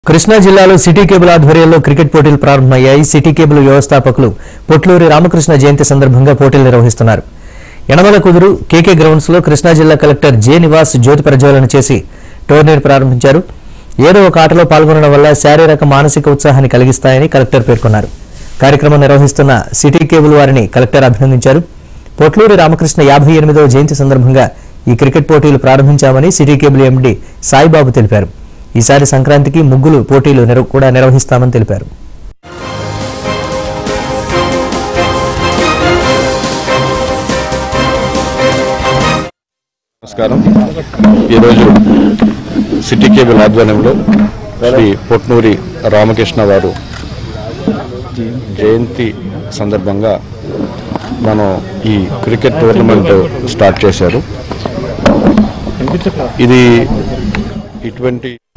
కృష్ణా జిల్లాలో city cable ఆధ్వర్యంలో cricket పోటీలు ప్రారంభమయ్యాయి సిటీ కేబుల్ వ్యవస్థాపకులు పొట్లూరి రామకృష్ణ జయంతి సందర్భంగా పోటీలు నిర్వహిస్తున్నారు యనమల కుదురు కేకే గ్రౌండ్స్ లో కృష్ణా జిల్లా కలెక్టర్ జె నివాస్ జ్యోతి ప్రజ్వలన చేసి టోర్నీని ప్రారంభించారు ఏదో ఒక ఆటలో పాల్గొనడం వల్ల శారీరక మానసిక ఉత్సాహాన్ని కలిగిస్తాయని కలెక్టర్ పేర్కొన్నారు కార్యక్రమం నిర్వహిస్తున్న సిటీ కేబుల్ వారిని కలెక్టర్ అభినందించారు పొట్లూరి రామకృష్ణ యాభై ఎనిమిదవ జయంతి సందర్భంగా ఈ క్రికెట్ పోటీలు ప్రారంభించామని సిటీ కేబుల్ ఎండీ సాయిబాబు తెలిపారు ఈసారి సంక్రాంతికి ముగ్గులు పోటీలు నిర్వ- కూడా నిర్వహిస్తామని తెలిపారు నమస్కారం ఈరోజు సిటీ కేబుల్ ఆధ్వర్యంలో శ్రీ పొట్నూరి రామకృష్ణ వారు జయంతి సందర్భంగా మనం ఈ క్రికెట్ టోర్నమెంట్ స్టార్ట్ చేశారు ఇది ఇటువంటి